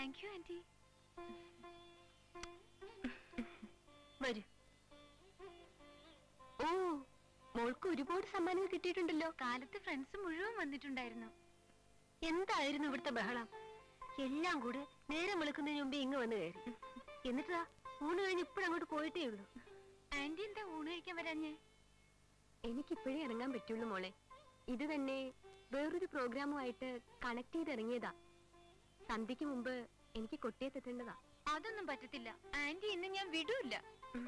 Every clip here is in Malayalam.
താങ്ക് യു ആന്റി വരൂ ഓ മോൾക്ക് ഒരുപാട് സമ്മാനങ്ങൾ കിട്ടിയിട്ടുണ്ടല്ലോ കാലത്ത് ഫ്രണ്ട്സ് മുഴുവൻ വന്നിട്ടുണ്ടായിരുന്നു എന്തായിരുന്നു ഇവിടുത്തെ ബഹളം എല്ലാം കൂടെ നേരം വെളുക്കുന്നതിന് മുമ്പേ ഇങ്ങ് വന്ന് കയറി എന്നിട്ടാ ഊണ് കഴിഞ്ഞ് ഇപ്പോഴങ്ങോട്ട് പോയിട്ടേ ഉള്ളൂ ആന്റി എന്താ ഊണ് കഴിക്കാൻ വരാഞ്ഞേ എനിക്കിപ്പോഴേ ഇറങ്ങാൻ പറ്റുള്ളൂ മോളെ ഇത് തന്നെ വേറൊരു പ്രോഗ്രാമുമായിട്ട് കണക്ട് ചെയ്ത് ഇറങ്ങിയതാ സന്ധ്യക്ക് മുമ്പ് എനിക്ക് കൊട്ടിയത്തെത്തേണ്ടതാ അതൊന്നും പറ്റത്തില്ല ആന്റി ഇന്ന് ഞാൻ വിടൂല്ല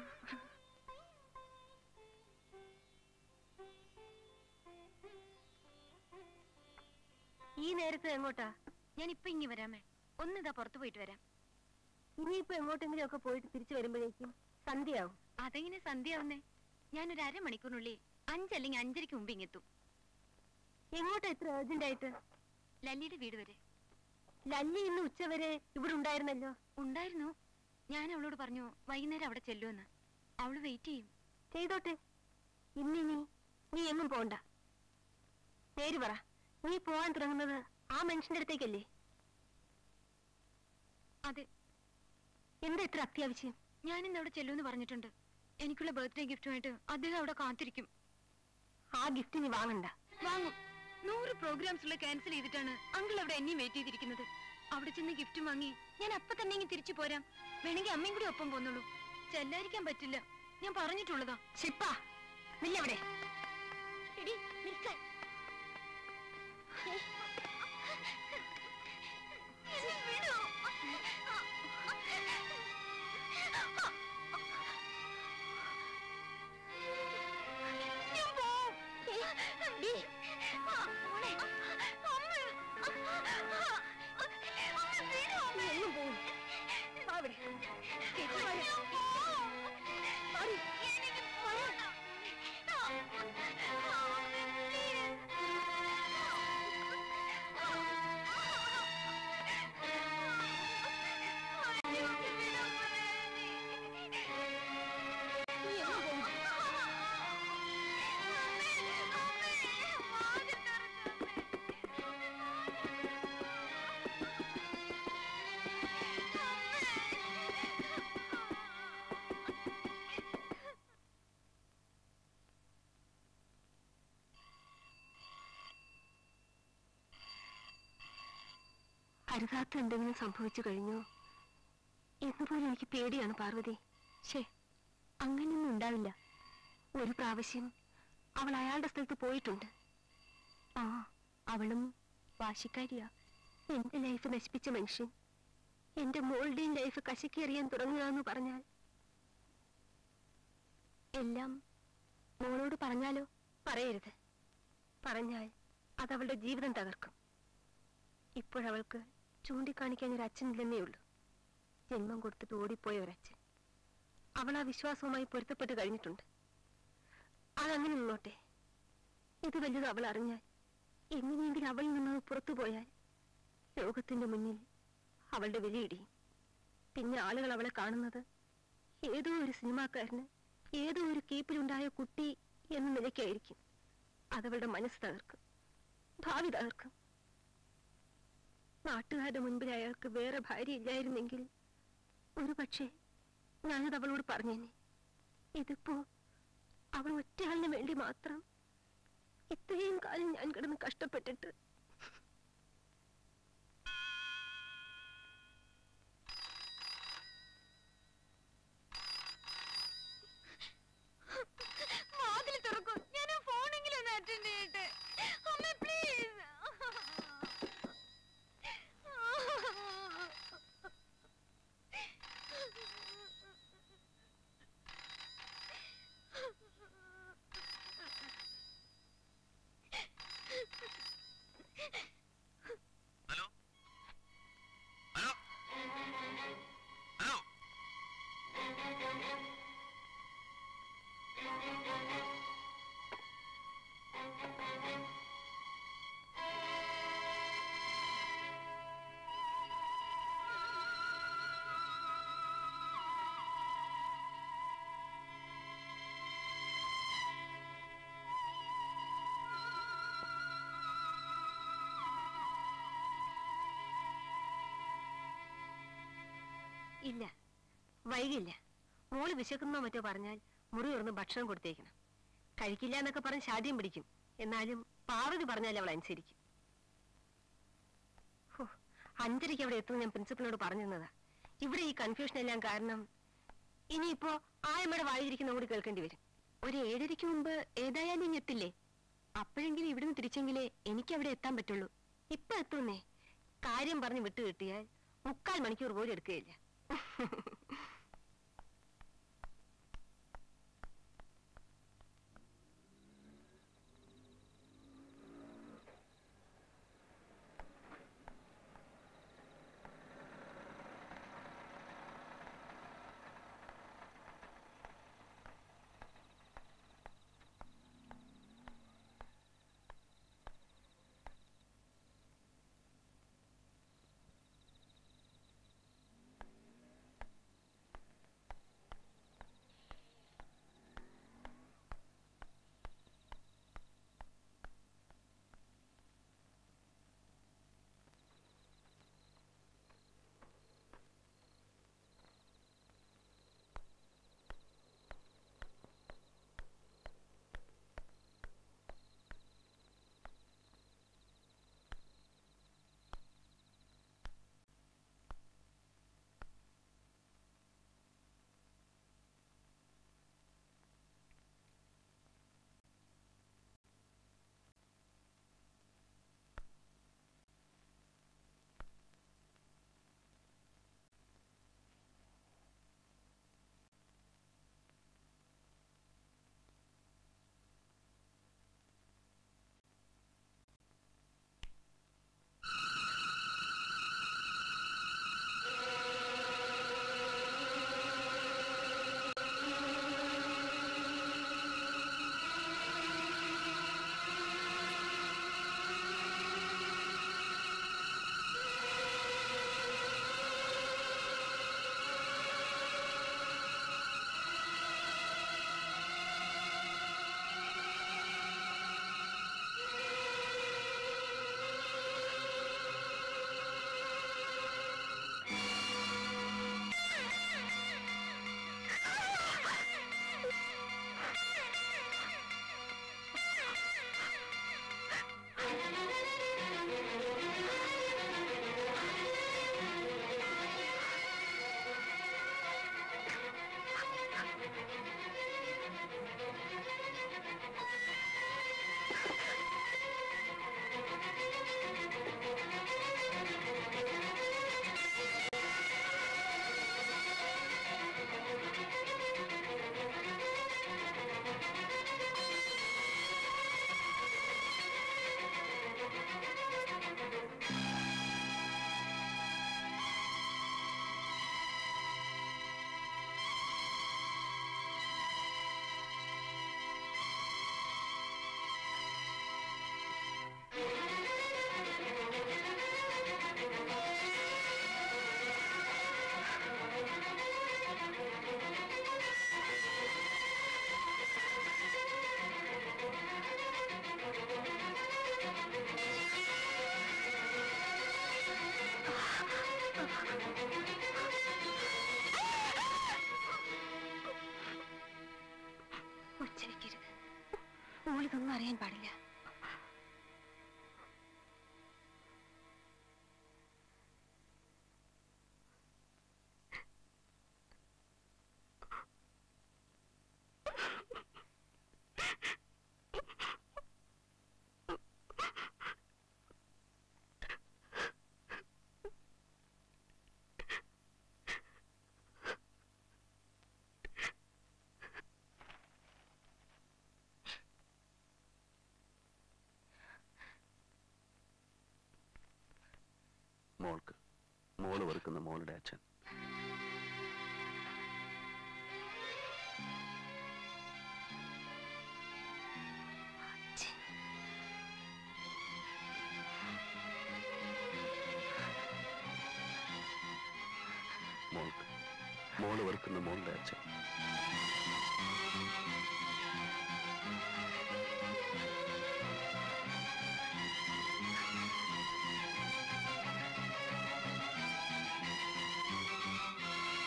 ഈ നേരത്ത് എങ്ങോട്ടാ ഞാൻ ഇപ്പൊ ഇങ്ങി വരാമേ ഒന്നിതാ പുറത്തു പോയിട്ട് വരാം ഇനിയിപ്പോ എങ്ങോട്ടെങ്കിലും ഒക്കെ പോയിട്ട് തിരിച്ചു വരുമ്പോഴേക്കും സന്ധ്യയാവും അതെങ്ങനെ സന്ധ്യയാവുന്നേ ഞാനൊരു അരമണിക്കൂറിനുള്ളിൽ അഞ്ചല്ലെങ്കിൽ അഞ്ചരയ്ക്ക് മുമ്പ് ഇങ്ങെത്തും എങ്ങോട്ടാ ഇത്ര അർജന്റ് ആയിട്ട് ലല്ലിയുടെ വീട് വരെ ലല്ലി ഇന്ന് ഉച്ചവരെ ഇവിടെ ഉണ്ടായിരുന്നല്ലോ ഉണ്ടായിരുന്നു ഞാൻ അവളോട് പറഞ്ഞു വൈകുന്നേരം അവിടെ ചെല്ലുമെന്ന് അവള് വെയിറ്റ് ചെയ്യും ചെയ്തോട്ടെ ഇന്നിനി നീ എങ്ങും പോണ്ട നേര് പറ നീ പോവാൻ തുടങ്ങുന്നത് ആ മനുഷ്യന്റെ അടുത്തേക്കല്ലേ അതെ എന്താ ഇത്ര അത്യാവശ്യം ഞാൻ ഇന്ന് അവിടെ ചെല്ലുമെന്ന് പറഞ്ഞിട്ടുണ്ട് എനിക്കുള്ള ബർത്ത്ഡേ ഗിഫ്റ്റുമായിട്ട് അദ്ദേഹം അവിടെ കാത്തിരിക്കും ആ ഗിഫ്റ്റ് നീ വാങ്ങണ്ട വാങ്ങും നൂറ് പ്രോഗ്രാംസ് ഉള്ള ക്യാൻസൽ ചെയ്തിട്ടാണ് അങ്കിൾ അവിടെ എന്നെയും വെയിറ്റ് ചെയ്തിരിക്കുന്നത് അവിടെ ചെന്ന് ഗിഫ്റ്റ് വാങ്ങി ഞാൻ അപ്പൊ തന്നെ ഇങ്ങ് തിരിച്ചു പോരാം വേണമെങ്കിൽ അമ്മയും കൂടി ഒപ്പം പോന്നുള്ളൂ ചെല്ലാതിരിക്കാൻ പറ്റില്ല ഞാൻ പറഞ്ഞിട്ടുള്ളതാ ശിപ്പ നില്ലവിടെ എടി നിൽക്കാൻ എങ്ങും പോകും അവിടെ ചേച്ചി വാ. മാറി. നീ എങ്ങും പോകും അരുതാത്ത എന്തെങ്കിലും സംഭവിച്ചു കഴിഞ്ഞോ എന്നുപോലും എനിക്ക് പേടിയാണ് പാർവതി ശേ അങ്ങനെയൊന്നും ഉണ്ടാവില്ല ഒരു പ്രാവശ്യം അവൾ അയാളുടെ സ്ഥലത്ത് പോയിട്ടുണ്ട് ആ അവളും വാശിക്കാരിയാ എന്റെ ലൈഫ് നശിപ്പിച്ച മനുഷ്യൻ എന്റെ മോളുടെയും ലൈഫ് കശക്കിയെറിയാൻ തുടങ്ങുക എന്ന് പറഞ്ഞാൽ എല്ലാം മോളോട് പറഞ്ഞാലോ പറയരുത് പറഞ്ഞാൽ അതവളുടെ ജീവിതം തകർക്കും ഇപ്പോഴവൾക്ക് ചൂണ്ടിക്കാണിക്കാൻ ഒരു അച്ഛനില്ലെന്നേ ഉള്ളൂ ജന്മം കൊടുത്തിട്ട് ഓടിപ്പോയ ഒരച്ഛൻ അവൾ ആ വിശ്വാസവുമായി പൊരുത്തപ്പെട്ട് കഴിഞ്ഞിട്ടുണ്ട് അതങ്ങനെ നിന്നോട്ടെ ഇത് വലുത് അവൾ അറിഞ്ഞാൽ എങ്ങനെയെങ്കിലും അവളിൽ നിന്ന് പുറത്തു പോയാൽ ലോകത്തിന്റെ മുന്നിൽ അവളുടെ വിലയിടിയും പിന്നെ ആളുകൾ അവളെ കാണുന്നത് ഏതോ ഒരു സിനിമാക്കാരന് ഏതോ ഒരു കീപ്പിലുണ്ടായ കുട്ടി എന്ന നിലയ്ക്കായിരിക്കും അതവളുടെ മനസ്സ് തകർക്കും ഭാവി തകർക്കും നാട്ടുകാരുടെ മുൻപിൽ അയാൾക്ക് വേറെ ഭാര്യ ഇല്ലായിരുന്നെങ്കിൽ ഒരു പക്ഷേ ഞാനത് അവളോട് പറഞ്ഞേനെ ഇതിപ്പോ അവൾ ഒറ്റയാളിന് വേണ്ടി മാത്രം ഇത്രയും കാലം ഞാൻ കിടന്ന് കഷ്ടപ്പെട്ടിട്ട് വാതിൽ തുറക്കും ഞാൻ ഫോണെങ്കിലും ഒന്ന് അറ്റൻഡ് ചെയ്യട്ടെ അമ്മ പ്ലീസ് ഹലോ ഹലോ ഹലോ ആ ഇല്ല വൈകില്ല മോള് വിശക്കുന്നോ മറ്റോ പറഞ്ഞാൽ മുറി തുറന്ന് ഭക്ഷണം കൊടുത്തേക്കണം കഴിക്കില്ല എന്നൊക്കെ പറഞ്ഞ് ശാഠ്യം പിടിക്കും എന്നാലും പാർവതി പറഞ്ഞാൽ അവൾ അനുസരിക്കും ഹോ, അഞ്ചരയ്ക്ക് അവിടെ എത്തുമെന്ന് ഞാൻ പ്രിൻസിപ്പലിനോട് പറഞ്ഞിരുന്നതാ ഇവിടെ ഈ കൺഫ്യൂഷൻ എല്ലാം കാരണം ഇനിയിപ്പോ ആയമ്മയുടെ വായിരിക്കുന്ന കൂടി കേൾക്കേണ്ടി വരും ഒരു ഏഴരയ്ക്ക് മുമ്പ് ഏതായാലും ഇനി എത്തില്ലേ അപ്പോഴെങ്കിലും ഇവിടുന്ന് തിരിച്ചെങ്കിലേ എനിക്ക് അവിടെ എത്താൻ പറ്റുള്ളൂ ഇപ്പൊ എത്തുന്നേ കാര്യം പറഞ്ഞ് വിട്ടു കിട്ടിയാൽ മുക്കാൽ മണിക്കൂർ പോലും എടുക്കുകയില്ല ഉച്ചരിക്കരുത് മോളിതൊന്നും അറിയാൻ പാടില്ല മോൾക്ക് മോള് വെറുക്കുന്ന മോളുടെ അച്ഛൻ മോൾക്ക് മോള് വെറുക്കുന്ന മോളുടെ അച്ഛൻ ആ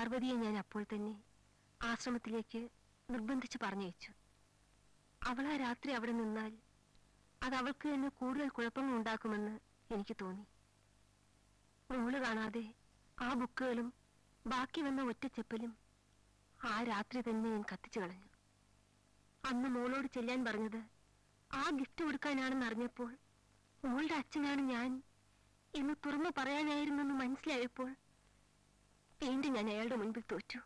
പാർവതിയെ ഞാൻ അപ്പോൾ തന്നെ ആശ്രമത്തിലേക്ക് നിർബന്ധിച്ച് പറഞ്ഞയച്ചു അവൾ ആ രാത്രി അവിടെ നിന്നാൽ അത് അവൾക്ക് തന്നെ കൂടുതൽ കുഴപ്പങ്ങൾ ഉണ്ടാക്കുമെന്ന് എനിക്ക് തോന്നി മോള് കാണാതെ ആ ബുക്കുകളും ബാക്കി വന്ന ഒറ്റച്ചെപ്പലും ആ രാത്രി തന്നെ ഞാൻ കത്തിച്ചു കളഞ്ഞു അന്ന് മോളോട് ചെല്ലാൻ പറഞ്ഞത് ആ ഗിഫ്റ്റ് കൊടുക്കാനാണെന്ന് അറിഞ്ഞപ്പോൾ മോളുടെ അച്ഛനാണ് ഞാൻ എന്ന് തുറന്നു പറയാനായിരുന്നെന്ന് മനസ്സിലായപ്പോൾ വീണ്ടും ഞാൻ അയാളുടെ മുൻപിൽ തോറ്റു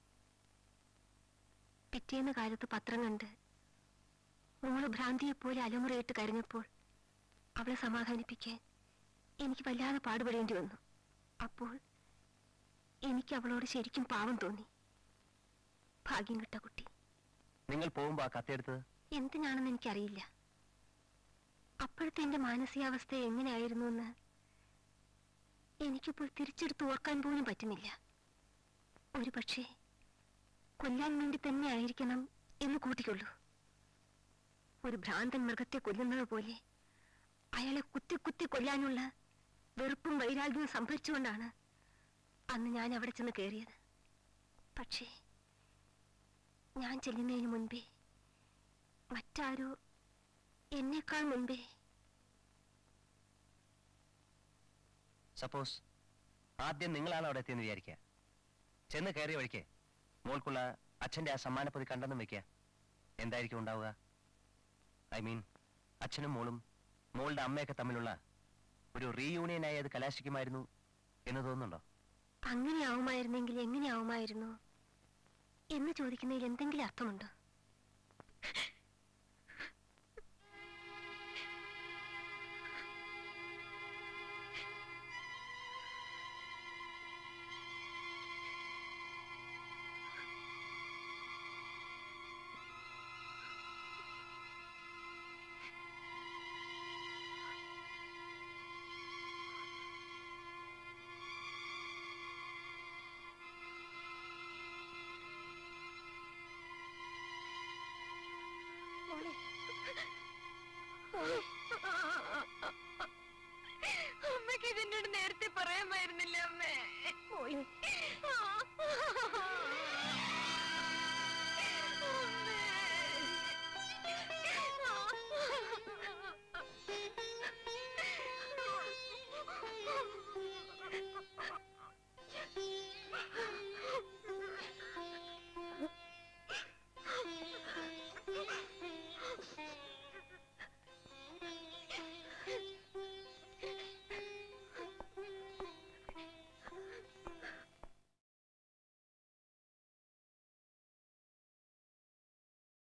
പിറ്റേന്ന് കാലത്ത് പത്രം കണ്ട് മോള് ഭ്രാന്തിയെപ്പോലെ അലമുറയിട്ട് കരഞ്ഞപ്പോൾ അവളെ സമാധാനിപ്പിക്കാൻ എനിക്ക് വല്ലാതെ പാടുപെടേണ്ടി വന്നു അപ്പോൾ എനിക്ക് അവളോട് ശരിക്കും പാവം തോന്നി ഭാഗ്യം കിട്ട കുട്ടി നിങ്ങൾ പോകുമ്പോ ആ കത്തെടുത്തത് എന്തിനാണെന്ന് എനിക്കറിയില്ല അപ്പോഴത്തെ എന്റെ മാനസികാവസ്ഥ എങ്ങനെയായിരുന്നു എന്ന് എനിക്കിപ്പോൾ തിരിച്ചെടുത്ത് ഓർക്കാൻ പോലും പറ്റുന്നില്ല ഒരു പക്ഷേ കൊല്ലാൻ വേണ്ടി തന്നെ ആയിരിക്കണം എന്ന് കൂട്ടിക്കൊള്ളൂ ഒരു ഭ്രാന്തൻ മൃഗത്തെ കൊല്ലുന്നത് പോലെ അയാളെ കുത്തി കുത്തി കൊല്ലാനുള്ള വെറുപ്പും വൈരാഗ്യവും സംഭരിച്ചുകൊണ്ടാണ് അന്ന് ഞാൻ അവിടെ ചെന്ന് കയറിയത് പക്ഷേ ഞാൻ ചെല്ലുന്നതിന് മുൻപേ മറ്റാരോ എന്നേക്കാൾ മുൻപേ സപ്പോസ് ആദ്യം നിങ്ങളാണ് അവിടെ എത്തിയെന്ന് വിചാരിക്കുക ചെന്ന് കയറിയ വഴിക്ക് മോൾക്കുള്ള അച്ഛന്റെ ആ സമ്മാനപ്പൊതി കണ്ടെന്നും വെക്കുക എന്തായിരിക്കും ഉണ്ടാവുക ഐ മീൻ അച്ഛനും മോളും മോളുടെ അമ്മയൊക്കെ തമ്മിലുള്ള ഒരു റീയൂണിയനായി അത് കലാശിക്കുമായിരുന്നു എന്ന് തോന്നുന്നുണ്ടോ അങ്ങനെ ആവുമായിരുന്നെങ്കിൽ എങ്ങനെ ആവുമായിരുന്നു എന്ന് ചോദിക്കുന്നതിൽ എന്തെങ്കിലും അർത്ഥമുണ്ടോ അമ്മയ്ക്ക് ഇതിനോട് നേരത്തെ പറയാമായിരുന്നില്ല അമ്മേ മോളെ